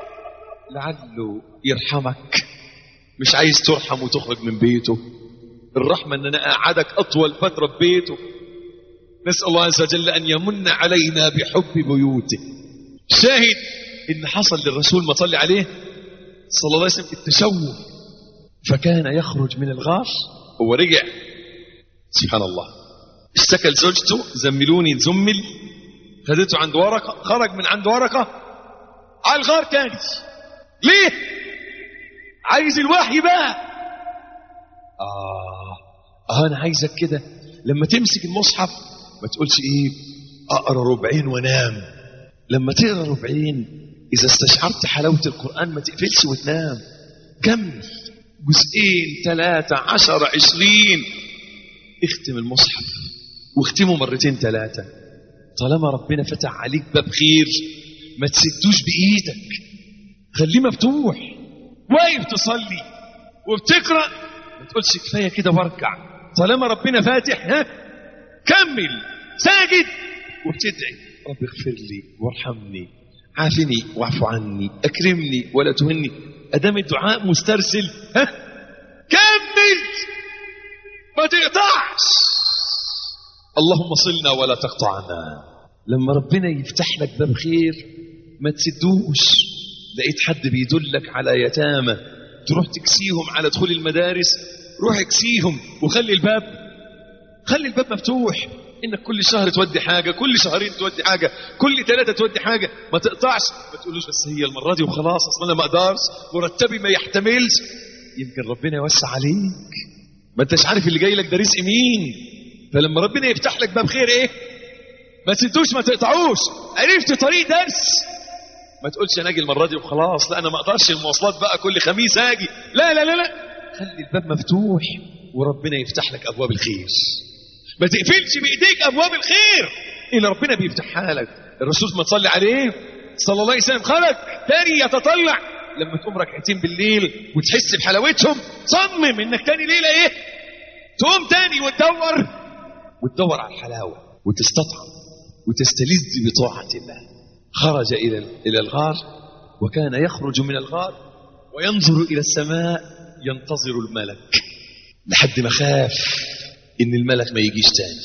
لعله يرحمك مش عايز ترحم وتخرج من بيته الرحمة ان انا اقعدك اطول فترة في بيته نسأل الله عز وجل ان يمن علينا بحب بيوته شاهد ان حصل للرسول ما صلي عليه صلى الله عليه وسلم التشوه فكان يخرج من الغار هو رجع سبحان الله اشتكى لزوجته زملوني زمل خدته عند ورقة خرج من عند ورقة على الغار تاني ليه عايز الوحي بقى آه آه أنا عايزك كده لما تمسك المصحف ما تقولش إيه أقرأ ربعين وانام لما تقرأ ربعين إذا استشعرت حلاوة القرآن ما تقفلش وتنام كمل جزئين ثلاثة عشر عشرين اختم المصحف واختمه مرتين ثلاثة طالما ربنا فتح عليك باب خير ما تسدوش بإيدك خليه مفتوح واقف تصلي وبتقرأ ما تقولش كفاية كده واركع طالما ربنا فاتح ها كمل ساجد وبتدعي رب اغفر لي وارحمني عافني واعف عني اكرمني ولا تهني ادام الدعاء مسترسل ها كمل ما تقطعش اللهم صلنا ولا تقطعنا لما ربنا يفتح لك باب خير ما تسدوش لقيت حد بيدلك على يتامى تروح تكسيهم على دخول المدارس روح اكسيهم وخلي الباب خلي الباب مفتوح انك كل شهر تودي حاجة كل شهرين تودي حاجة كل ثلاثة تودي حاجة ما تقطعش ما تقولوش بس هي المرة دي وخلاص اصلا انا ما اقدرش مرتبي ما يحتملش يمكن ربنا يوسع عليك ما انتش عارف اللي جاي لك ده رزق مين فلما ربنا يفتح لك باب خير ايه ما تسدوش ما تقطعوش عرفت طريق درس ما تقولش انا اجي المره دي وخلاص لا انا ما اقدرش المواصلات بقى كل خميس اجي لا لا لا لا خلي الباب مفتوح وربنا يفتح لك ابواب الخير ما تقفلش بايديك ابواب الخير اللي ربنا بيفتحها لك الرسول ما تصلي عليه صلى الله عليه وسلم خرج تاني يتطلع لما تقوم ركعتين بالليل وتحس بحلاوتهم صمم انك تاني ليله ايه تقوم تاني وتدور وتدور على الحلاوه وتستطعم وتستلذ بطاعه الله خرج الى الى الغار وكان يخرج من الغار وينظر الى السماء ينتظر الملك لحد ما خاف ان الملك ما يجيش تاني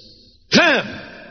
خاف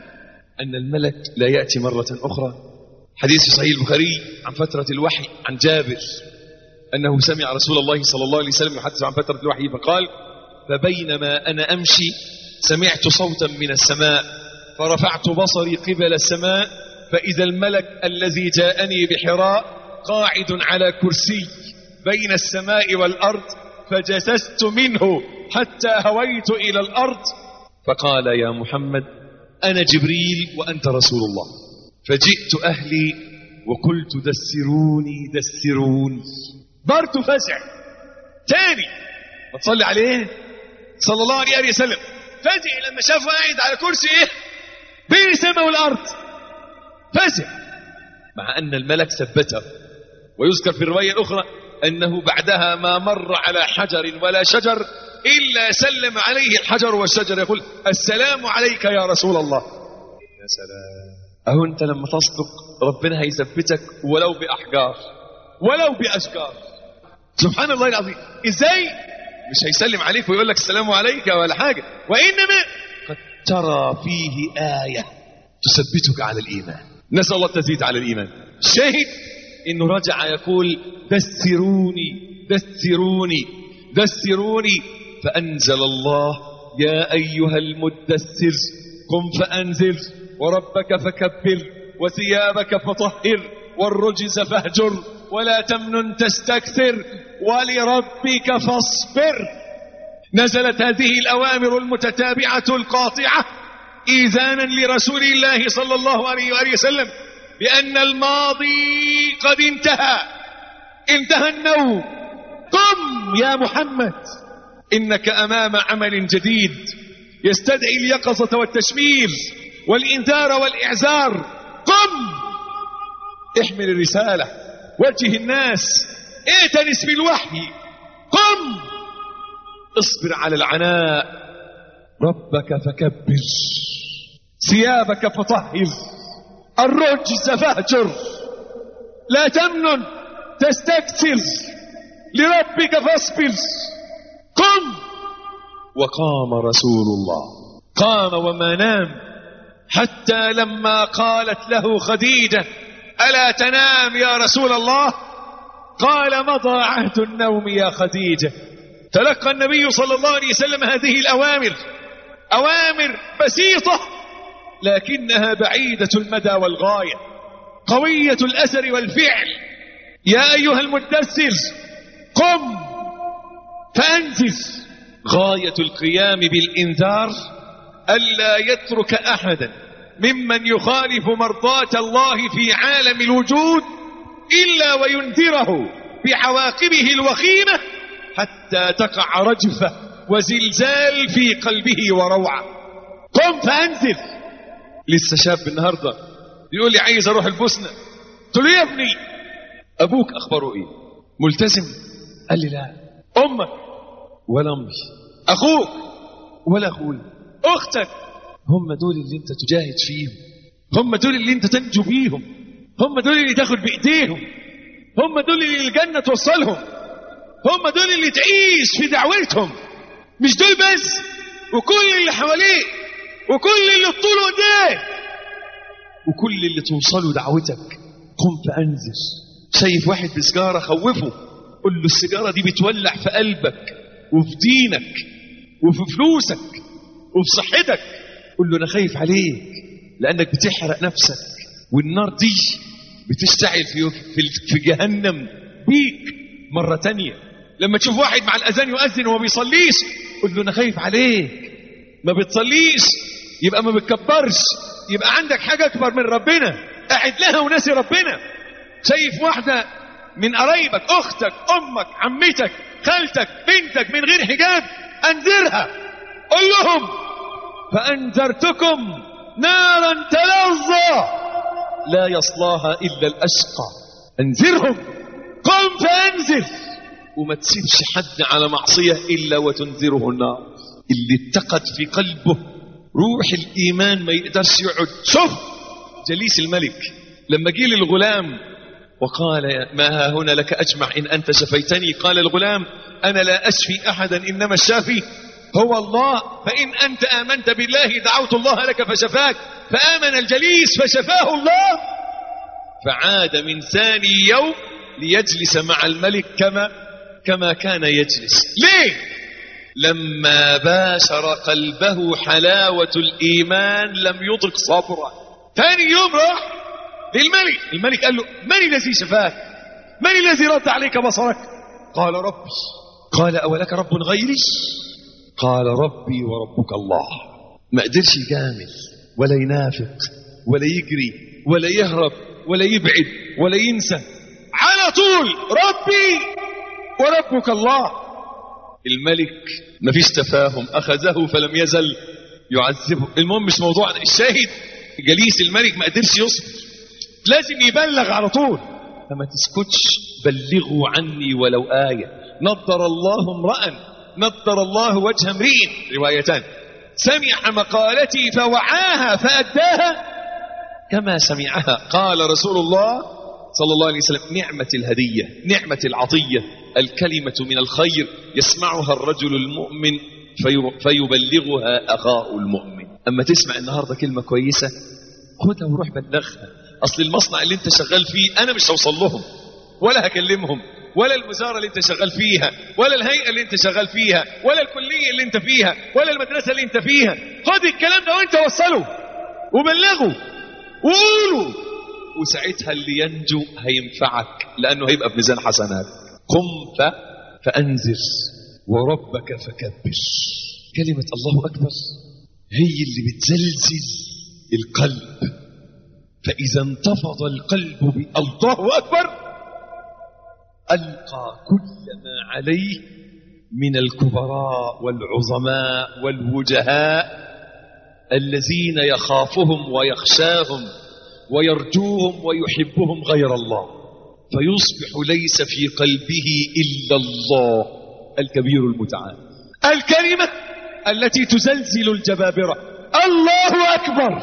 ان الملك لا ياتي مره اخرى حديث في صحيح البخاري عن فتره الوحي عن جابر انه سمع رسول الله صلى الله عليه وسلم يحدث عن فتره الوحي فقال فبينما انا امشي سمعت صوتا من السماء فرفعت بصري قبل السماء فاذا الملك الذي جاءني بحراء قاعد على كرسي بين السماء والارض فجسست منه حتى هويت إلى الأرض فقال يا محمد أنا جبريل وأنت رسول الله فجئت أهلي وقلت دسروني دسروني برت فزع تاني ما تصلي عليه صلى الله عليه وسلم فزع لما شافه قاعد على كرسي ايه بين السماء والارض فزع مع ان الملك ثبته ويذكر في الروايه الاخرى انه بعدها ما مر على حجر ولا شجر الا سلم عليه الحجر والشجر يقول السلام عليك يا رسول الله يا سلام اهو انت لما تصدق ربنا هيثبتك ولو باحجار ولو باشجار سبحان الله العظيم ازاي مش هيسلم عليك ويقول لك السلام عليك ولا حاجه وانما قد ترى فيه ايه تثبتك على الايمان نسال الله التثبيت على الايمان الشاهد انه رجع يقول دثروني دثروني دثروني فانزل الله يا ايها المدثر قم فانذر وربك فكبر وثيابك فطهر والرجز فاهجر ولا تمنن تستكثر ولربك فاصبر نزلت هذه الاوامر المتتابعه القاطعه ايذانا لرسول الله صلى الله عليه واله وسلم بان الماضي قد انتهى انتهى النوم قم يا محمد انك امام عمل جديد يستدعي اليقظه والتشمير والانذار والاعزار قم احمل الرساله وجه الناس ائتنس بالوحي قم اصبر على العناء ربك فكبر ثيابك فطهر الرجز فاهجر لا تمنن تستكثر لربك فاصبر قم وقام رسول الله قام وما نام حتى لما قالت له خديجة ألا تنام يا رسول الله قال مضى عهد النوم يا خديجة تلقى النبي صلى الله عليه وسلم هذه الأوامر أوامر بسيطة لكنها بعيدة المدى والغاية قوية الأثر والفعل يا أيها المدثر قم فأنزل غاية القيام بالإنذار ألا يترك أحدا ممن يخالف مرضاة الله في عالم الوجود إلا وينذره بعواقبه الوخيمة حتى تقع رجفة وزلزال في قلبه وروعة قم فأنزل لسه شاب النهاردة يقول لي عايز أروح البوسنة قلت له يا ابني أبوك أخبره إيه ملتزم قال لي لا أمك ولا أمي أخوك ولا أخوي أختك هم دول اللي أنت تجاهد فيهم هم دول اللي أنت تنجو بيهم هم دول اللي تاخد بإيديهم هم دول اللي الجنة توصلهم هم دول اللي تعيش في دعوتهم مش دول بس وكل اللي حواليك وكل اللي تطوله ايديه وكل اللي توصله دعوتك قم فأنذر شايف واحد بسجارة خوفه قل له السيجارة دي بتولع في قلبك وفي دينك وفي فلوسك وفي صحتك قل له أنا خايف عليك لأنك بتحرق نفسك والنار دي بتشتعل في, في, في جهنم بيك مرة تانية لما تشوف واحد مع الأذان يؤذن وما بيصليش قل له أنا خايف عليك ما بتصليش يبقى ما بتكبرش يبقى عندك حاجة أكبر من ربنا قاعد لها وناسي ربنا شايف واحدة من قرايبك أختك أمك عمتك خالتك بنتك من غير حجاب أنذرها قل لهم فأنذرتكم نارا تلظى لا يصلاها إلا الأشقى أنذرهم قم فأنذر وما تسيبش حد على معصية إلا وتنذره النار اللي اتقد في قلبه روح الإيمان ما يقدرش يقعد شوف جليس الملك لما جه للغلام وقال ما ها هنا لك أجمع إن أنت شفيتني قال الغلام أنا لا أشفي أحدا إنما الشافي هو الله فإن أنت آمنت بالله دعوت الله لك فشفاك فآمن الجليس فشفاه الله فعاد من ثاني يوم ليجلس مع الملك كما كما كان يجلس ليه لما باشر قلبه حلاوة الإيمان لم يدرك صبرا ثاني يوم راح للملك الملك قال له من الذي شفاك من الذي رد عليك بصرك قال ربي قال أولك رب غيري قال ربي وربك الله ما قدرش يجامل ولا ينافق ولا يجري ولا يهرب ولا يبعد ولا ينسى على طول ربي وربك الله الملك ما فيش تفاهم أخذه فلم يزل يعذبه المهم مش موضوع الشاهد جليس الملك ما قدرش يصبر لازم يبلغ على طول فما تسكتش بلغوا عني ولو آية نضر الله امرأ نضر الله وجه امرئ روايتان سمع مقالتي فوعاها فأداها كما سمعها قال رسول الله صلى الله عليه وسلم نعمة الهدية نعمة العطية الكلمة من الخير يسمعها الرجل المؤمن في فيبلغها أخاه المؤمن أما تسمع النهاردة كلمة كويسة خدها وروح بلغها أصل المصنع اللي انت شغال فيه أنا مش هوصل لهم ولا هكلمهم ولا الوزارة اللي انت شغال فيها ولا الهيئة اللي انت شغال فيها ولا الكلية اللي انت فيها ولا المدرسة اللي انت فيها خد الكلام ده وانت وصله وبلغه وقوله وساعتها اللي ينجو هينفعك لأنه هيبقى في ميزان حسنات قم ف... فأنذر وربك فكبر كلمة الله أكبر هي اللي بتزلزل القلب فإذا انتفض القلب بالله أكبر ألقى كل ما عليه من الكبراء والعظماء والوجهاء الذين يخافهم ويخشاهم ويرجوهم ويحبهم غير الله فيصبح ليس في قلبه إلا الله الكبير المتعال الكلمة التي تزلزل الجبابرة الله أكبر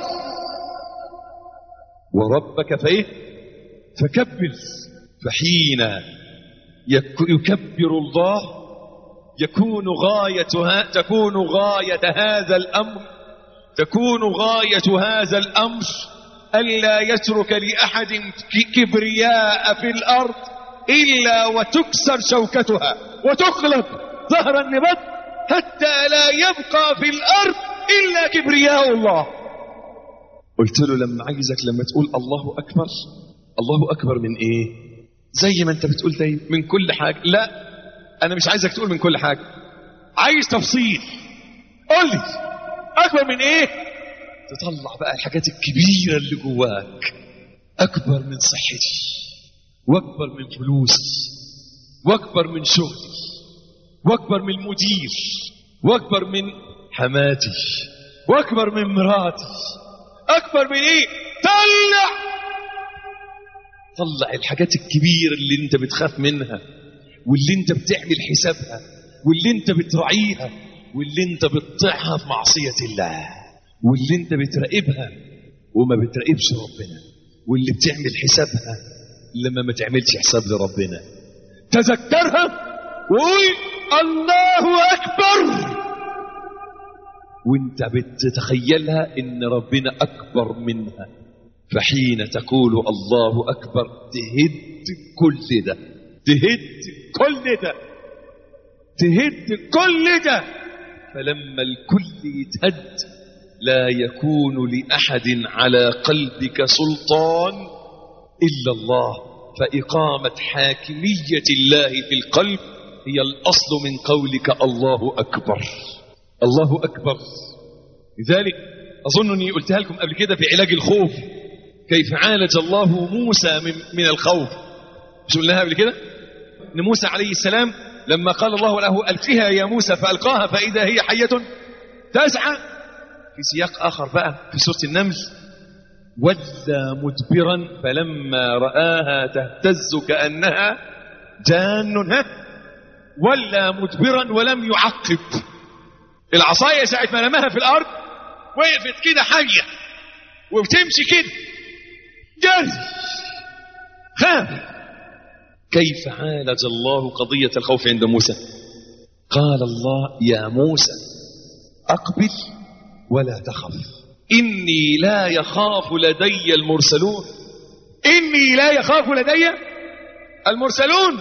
وربك فإيه فكبر فحين يكبر الله يكون غاية تكون غاية هذا الأمر تكون غاية هذا الأمر ألا يترك لأحد ك- كبرياء في الأرض إلا وتكسر شوكتها وتقلب ظهر النبات حتى لا يبقى في الأرض إلا كبرياء الله قلت له لما عايزك لما تقول الله أكبر الله أكبر من إيه زي ما أنت بتقول دايما من كل حاجة لا أنا مش عايزك تقول من كل حاجة عايز تفصيل قول لي أكبر من إيه تطلع بقى الحاجات الكبيرة اللي جواك أكبر من صحتي وأكبر من فلوسي وأكبر من شغلي وأكبر من المدير وأكبر من حماتي وأكبر من مراتي أكبر من إيه طلع طلع الحاجات الكبيرة اللي أنت بتخاف منها واللي أنت بتعمل حسابها واللي أنت بتراعيها واللي أنت بتطيعها في معصية الله واللي أنت بتراقبها وما بتراقبش ربنا واللي بتعمل حسابها لما ما تعملش حساب لربنا تذكرها وقول الله أكبر وانت بتتخيلها ان ربنا اكبر منها فحين تقول الله اكبر تهد كل ده تهد كل ده تهد كل ده فلما الكل يتهد لا يكون لاحد على قلبك سلطان الا الله فاقامه حاكميه الله في القلب هي الاصل من قولك الله اكبر الله أكبر لذلك أظن أني قلتها لكم قبل كده في علاج الخوف كيف عالج الله موسى من, من الخوف مش قلناها قبل كده أن موسى عليه السلام لما قال الله له ألقها يا موسى فألقاها فإذا هي حية تسعى في سياق آخر بقى في سورة النمل ولى مدبرا فلما رآها تهتز كأنها جان ها ولى مدبرا ولم يعقب العصاية ساعة ما رماها في الأرض وقفت كده حية وبتمشي كده جري خاف كيف عالج الله قضية الخوف عند موسى قال الله يا موسى أقبل ولا تخف إني لا يخاف لدي المرسلون إني لا يخاف لدي المرسلون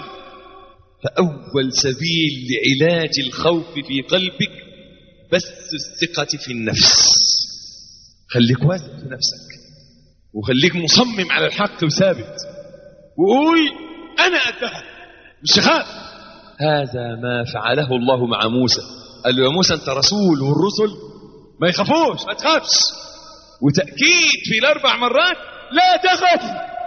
فأول سبيل لعلاج الخوف في قلبك بس الثقة في النفس خليك واثق في نفسك وخليك مصمم على الحق وثابت وقول أنا قدها مش خاف هذا ما فعله الله مع موسى قال له يا موسى أنت رسول والرسل ما يخافوش ما تخافش وتأكيد في الأربع مرات لا تخف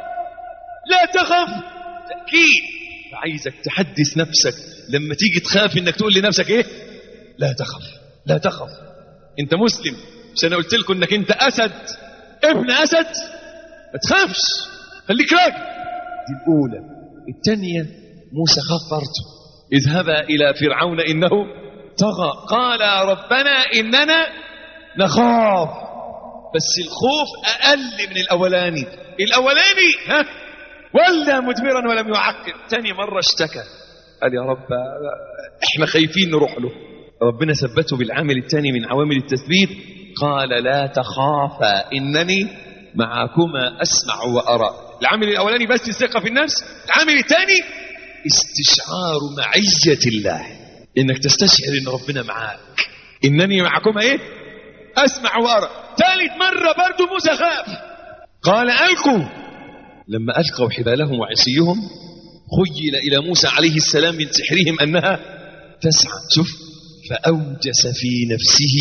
لا تخف تأكيد فعايزك تحدث نفسك لما تيجي تخاف انك تقول لنفسك ايه لا تخف لا تخف انت مسلم مش انا قلت لكم انك انت اسد ابن اسد ما تخافش خليك راجل دي الاولى الثانيه موسى خاف برضه اذهبا الى فرعون انه طغى قال ربنا اننا نخاف بس الخوف اقل من الاولاني الاولاني ها ولا مدبرا ولم يعقب ثاني مره اشتكى قال يا رب احنا خايفين نروح له ربنا ثبته بالعامل الثاني من عوامل التثبيت قال لا تخافا انني معكما اسمع وارى العامل الاولاني بس الثقه في النفس العامل الثاني استشعار معيه الله انك تستشعر ان ربنا معاك انني معكما ايه اسمع وارى ثالث مره برضه موسى خاف قال القوا لما القوا حبالهم وعصيهم خيل الى موسى عليه السلام من سحرهم انها تسعى شوف فأوجس في نفسه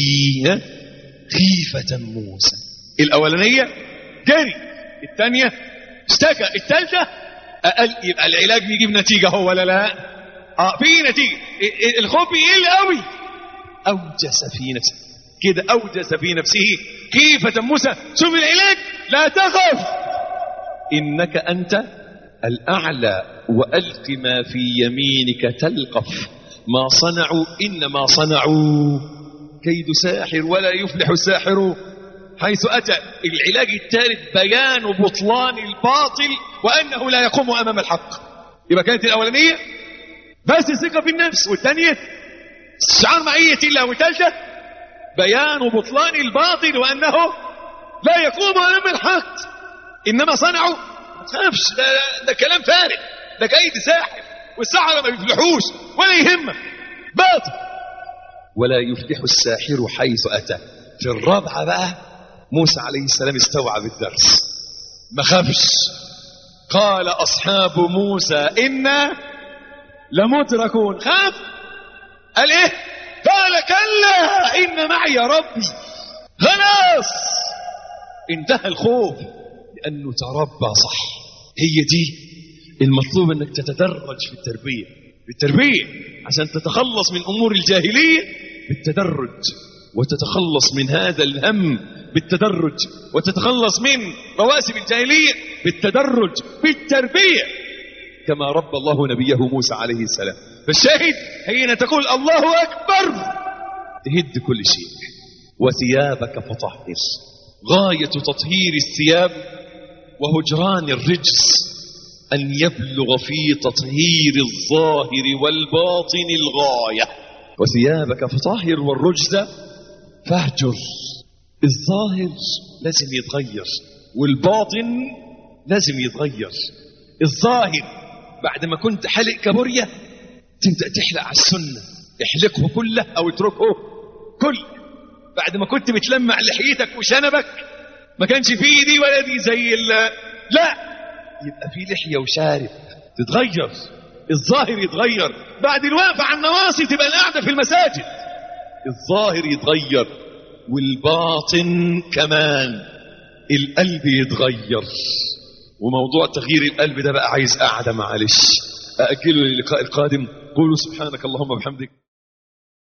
خيفة موسى الأولانية جري الثانية اشتكى الثالثة أقل يبقى العلاج بيجيب نتيجة هو ولا لا اه في نتيجة الخوف يقل قوي أوجس في نفسه كده أوجس في نفسه خيفة موسى شوف العلاج لا تخف إنك أنت الأعلى وألق ما في يمينك تلقف ما صنعوا إنما صنعوا كيد ساحر ولا يفلح الساحر حيث أتى العلاج الثالث بيان بطلان الباطل وأنه لا يقوم أمام الحق يبقى كانت الأولانية بس الثقة في النفس والثانية استشعار معية الله والثالثة بيان بطلان الباطل وأنه لا يقوم أمام الحق انما صنعوا ما تخافش ده, ده, ده كلام فارغ ده كيد ساحر والسحرة ما بيفلحوش ولا يهمك باطل ولا يفلح الساحر حيث اتى في الرابعه بقى موسى عليه السلام استوعب الدرس ما خافش قال اصحاب موسى انا لمدركون خاف قال ايه قال كلا ان معي ربي خلاص انتهى الخوف لانه تربى صح هي دي المطلوب انك تتدرج في التربيه بالتربيه عشان تتخلص من امور الجاهليه بالتدرج وتتخلص من هذا الهم بالتدرج وتتخلص من رواسب الجاهليه بالتدرج بالتربيه كما ربى الله نبيه موسى عليه السلام فالشاهد حين تقول الله اكبر تهد كل شيء وثيابك فطهر غايه تطهير الثياب وهجران الرجس أن يبلغ في تطهير الظاهر والباطن الغاية وثيابك فطهر والرجز فاهجر الظاهر لازم يتغير والباطن لازم يتغير الظاهر بعد ما كنت حلق كابوريا تبدأ تحلق على السنة احلقه كله أو اتركه كله بعد ما كنت بتلمع لحيتك وشنبك ما كانش فيه دي ولا دي زي ال لا يبقى في لحيه وشارب تتغير الظاهر يتغير بعد الوقفه على النواصي تبقى القعده في المساجد الظاهر يتغير والباطن كمان القلب يتغير وموضوع تغيير القلب ده بقى عايز قعده معلش أأجله للقاء القادم قولوا سبحانك اللهم وبحمدك